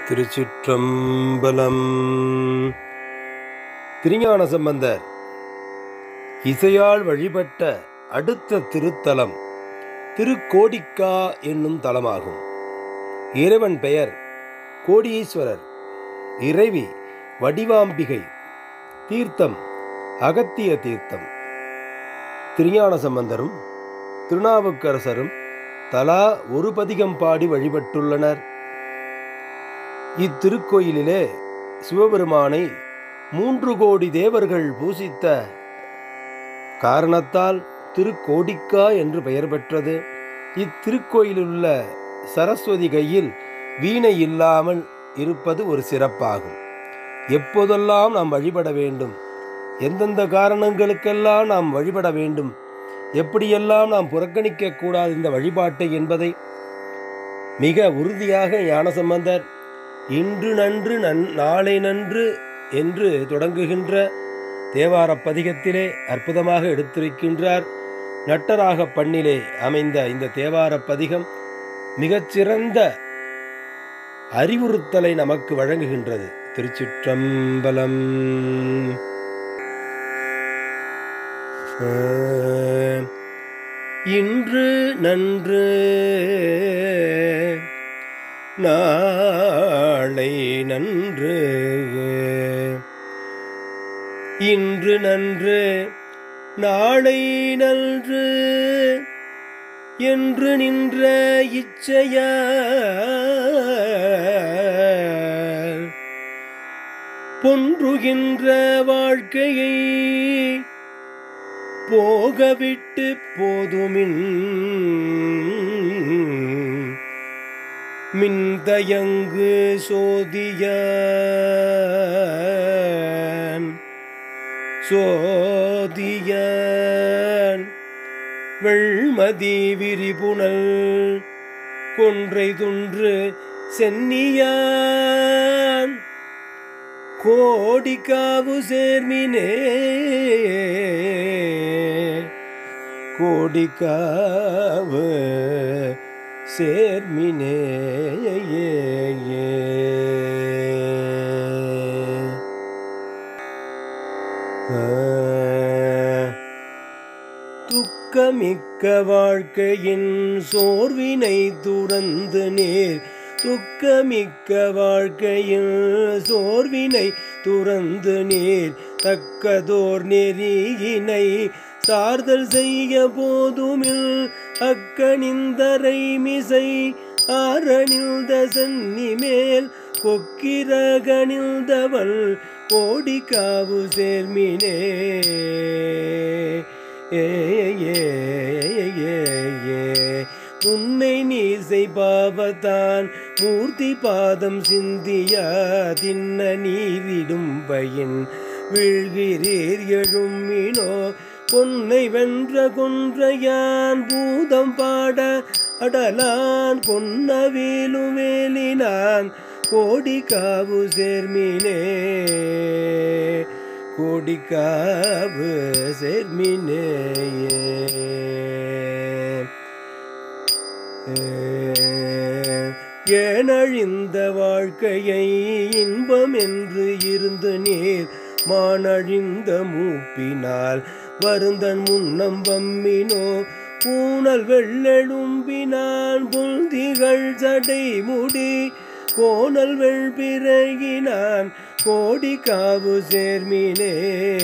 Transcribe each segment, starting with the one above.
திருச்சிற்றம்பலம் திருஞான சம்பந்தர் இசையால் வழிபட்ட அடுத்த திருத்தலம் திருக்கோடிக்கா என்னும் தலமாகும் இறைவன் பெயர் கோடீஸ்வரர் இறைவி வடிவாம்பிகை தீர்த்தம் அகத்திய தீர்த்தம் திருஞான சம்பந்தரும் திருநாவுக்கரசரும் தலா ஒரு பதிகம் பாடி வழிபட்டுள்ளனர் இத்திருக்கோயிலிலே சிவபெருமானை மூன்று கோடி தேவர்கள் பூசித்த காரணத்தால் திருக்கோடிக்கா என்று பெயர் பெற்றது இத்திருக்கோயிலுள்ள சரஸ்வதி கையில் வீணை இல்லாமல் இருப்பது ஒரு சிறப்பாகும் எப்போதெல்லாம் நாம் வழிபட வேண்டும் எந்தெந்த காரணங்களுக்கெல்லாம் நாம் வழிபட வேண்டும் எப்படியெல்லாம் நாம் புறக்கணிக்க கூடாது இந்த வழிபாட்டை என்பதை மிக உறுதியாக ஞானசம்பந்தர் இன்று நன்று நன் நாளை நன்று என்று தொடங்குகின்ற தேவாரப் பதிகத்திலே அற்புதமாக எடுத்திருக்கின்றார் நட்டராக பண்ணிலே அமைந்த இந்த தேவாரப் பதிகம் மிகச்சிறந்த அறிவுறுத்தலை நமக்கு வழங்குகின்றது திருச்சிற்றம்பலம் இன்று நன்று நாளை நன்று இன்று நன்று நாளை நன்று என்று நின்ற இச்சையார் பொன்றுகின்ற வாழ்க்கையை போகவிட்டு போதுமின் மின்தயங்கு சோதியான் சோதியான் வெள்மதி விரிபுணல் கொன்றை துன்று சென்னியான் கோடிக்காவு சேர்மினே கோடிக்காவு சேர்மினே துக்கமிக்க வாழ்க்கையின் சோர்வினை துறந்து நேர் துக்கமிக்க வாழ்க்கையில் சோர்வினை துறந்து நீர் தக்கதோர் நெறியினை சார்தல் செய்ய போதுமில் அக்கணிந்தரை மிசை ஆரணிந்த சென்னி மேல் கொக்கிரகணிந்தவள் கோடிக்காவு சேர்மினே ஏ ஏ ஏ ஏ உன்னை நீசை பாவத்தான் மூர்த்தி பாதம் சிந்தியா தின்ன நீரிடும் பயின் வீழ்கிறீர் எழுமினோ பொன்னை வென்ற கொன்றையான் பூதம் பாட அடலான் பொன்னவேலும் வேலினான் கோடிக்காவு சேர்மினே கோடிக்காவு சேர்மினே ஏனழிந்த வாழ்க்கையை இன்பம் என்று இருந்து நீர் மானழிந்த மூப்பினால் வருந்தன் முன்னம் பம்மினோ பூனல் வெள்ளெழும்பினான் புல்திகள் சடை முடி கோணல் வெள்பிறகினான் கோடிக்காவு சேர்மினே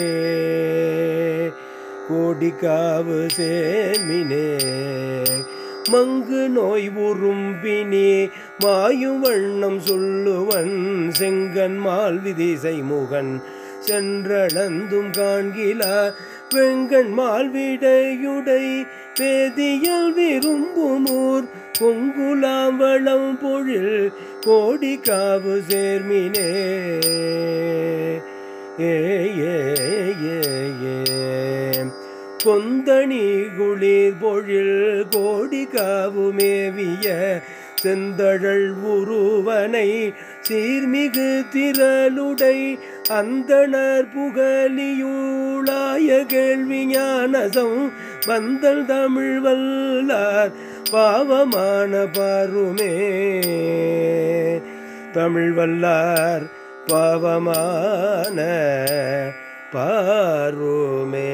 கோடிக்காவு சேர்மினே மங்கு நோய் உறும்பினே மாயும் வண்ணம் சொல்லுவன் செங்கன் மால் விதிசை முகன் சென்றளந்தும் காண்கிலா வெங்கண் மால் விடையுடை வேதியல் விரும்புமூர் பொங்குலாம் வளம் பொழில் கோடிக்காவு சேர்மினே ஏ ஏ ஏ ஏ கொந்தணி குளிர் பொழில் கோடி காவுமேவிய செந்தழல் உருவனை சீர்மிகு திரளுடை அந்தணர் புகழியூளாய கேள்வி ஞானசம் வந்தல் தமிழ் வல்லார் பாவமான பாருமே தமிழ் வல்லார் பாவமான பாருமே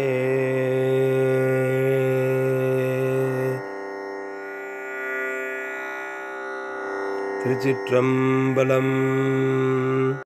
திருச்சிற்றம்பலம்